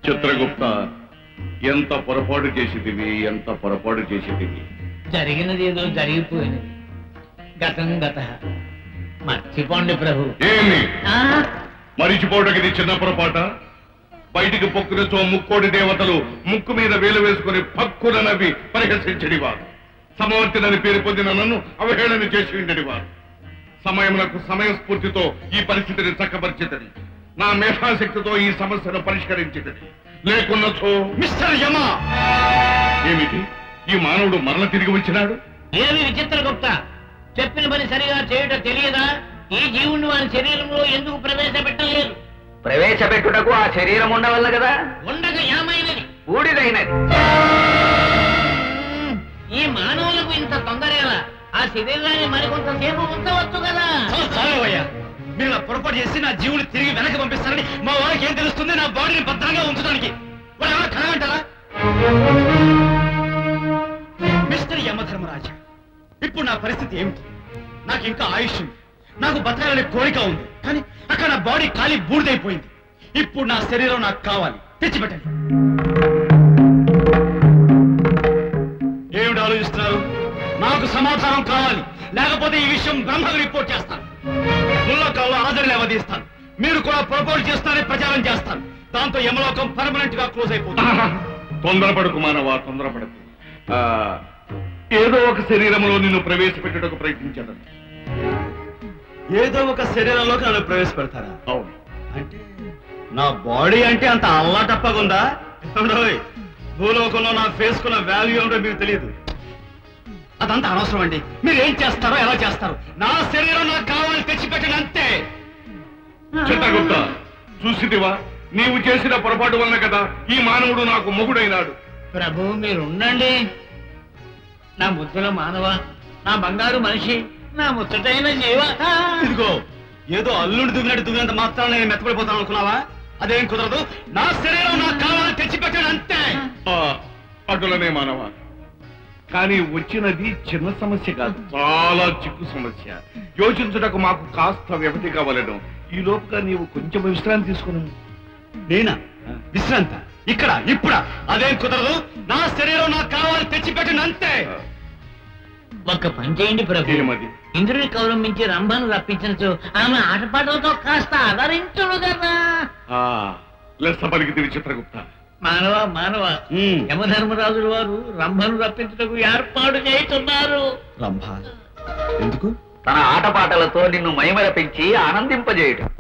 చిత్రగుప్త ఎంత పొరపాటు చేసేదివి ఎంత పొరపాటు చేసేదివి జరిగినది ఏదో జరిగిపోయినది గతం గత మర్చిపోండి ప్రభు ఏమి ఆ, మరిచిపోవడానికి ఇది చిన్న పొరపాట బయటికి పొక్కునచో ముక్కోడి దేవతలు ముక్కు మీద వేలు వేసుకుని పక్కున నవ్వి పరిహసించడి వారు సమవర్తినని పేరు పొందిన నన్ను అవహేళన చేసి ఉండడి వారు సమయమునకు సమయస్ఫూర్తితో ఈ పరిస్థితిని చక్కపరిచితని నా మేధాశక్తితో ఈ సమస్యను పరిష్కరించితని లేకున్నచో మిస్టర్ యమ ఏమిటి ఈ మానవుడు మరల తిరిగి వచ్చినాడు ఏమి విచిత్ర గుప్త చెప్పిన పని సరిగా చేయుట తెలియదా ఈ జీవుని వారి శరీరంలో ఎందుకు ప్రవేశపెట్టలేదు ప్రవేశపెట్టుటకు ఆ శరీరం ఉండవల్ల కదా ఉండక ఏమైనది బూడిదైనది ఈ మానవులకు ఇంత తొందరేలా ఆ శరీరాన్ని మరికొంతసేపు ఉంచవచ్చు కదా చాలవయ్యా మీరు నా పొరపాటు చేసి నా జీవుని తిరిగి వెనక్కి పంపిస్తారని మా వాళ్ళకి ఏం తెలుస్తుంది నా బాడీని భద్రంగా ఉంచడానికి వాళ్ళు ఏమైనా కలగంటారా మిస్టర్ యమధర్మరాజా ఇప్పుడు నా పరిస్థితి ఏమిటి నాకు ఇంకా ఆయుష్ ఉంది నాకు బతకాలనే కోరిక ఉంది కానీ అక్కడ నా బాడీ ఖాళీ బూడిదైపోయింది ఇప్పుడు నా శరీరం నాకు కావాలి తెచ్చిపెట్టండి ఏమిటి ఆలోచిస్తున్నారు నాకు సమాధానం కావాలి లేకపోతే ఈ విషయం బ్రహ్మకు రిపోర్ట్ చేస్తాను ముల్లకాల్లో హాజరు లేవదీస్తాను మీరు కూడా ప్రపోజ్ చేస్తారని ప్రచారం చేస్తాను దాంతో యమలోకం పర్మనెంట్ గా క్లోజ్ అయిపోతుంది తొందరపడకు మానవా తొందరపడకు ఆ, ఏదో ఒక శరీరంలో నిన్ను ప్రవేశపెట్టుటకు ప్రయత్నించాను ఏదో ఒక శరీరంలోకి నన్ను ప్రవేశపెడతారా అవును అంటే నా బాడీ అంటే అంత అల్లాటప్పగుందా ఏమండోయ్, భూలోకంలో నా ఫేస్ కున్న వాల్యూ ఏమిటో మీకు తెలియదు అదంతా అనవసరం అండి మీరు ఏం చేస్తారో ఎలా చేస్తారు నా శరీరం నాకు కావాలి తెచ్చిపెట్టండి అంతే చిత్తగుప్త చూసిదివా నీవు చేసిన పొరపాటు వలన కదా ఈ మానవుడు నాకు మొగుడైనాడు ప్రభు మీరు ఉండండి నా ముద్దుల మానవ నా బంగారు మనిషి నా ముచ్చటైన జీవ ఆ! ఇదిగో ఏదో అల్లుడు దువ్వినట్టు దువ్వినంత మాత్రాన నేను మెత్తపడిపోతాను అనుకున్నావా అదేం కుదరదు నా శరీరం నాకు కావాలి తెచ్చిపెట్టండి అంతే ఆ, అటులనే మానవ కానీ వచ్చినది చిన్న సమస్య కాదు చాలా చిక్కు సమస్య యోచించుటకు మాకు కాస్త వ్యవధి కావాలను ఈ లోపుగా నీవు కొంచెం విశ్రాంతి తీసుకుని నేనా విశ్రాంత ఇక్కడ ఇప్పుడా అదేం కుదరదు నా శరీరం నాకు కావాలి తెచ్చిపెట్టండి అంతే ఒక్క పని చేయండి ప్రభు ఏమది ఇంద్రుని కౌరంభించి రంభను రప్పించచ్చు ఆమె ఆటపాటలతో కాస్త ఆదరించుడు కదా ఆ, లెస్స పలికితివి చిత్రగుప్త మానవ మానవ ఉమ్. యమధర్మరాజుల వారు రంభను రప్పించుటకు ఏర్పాటు చేస్తున్నారు రంభ ఎందుకు తన ఆటపాటలతో నిన్ను మైమరపించి ఆనందింపజేయటం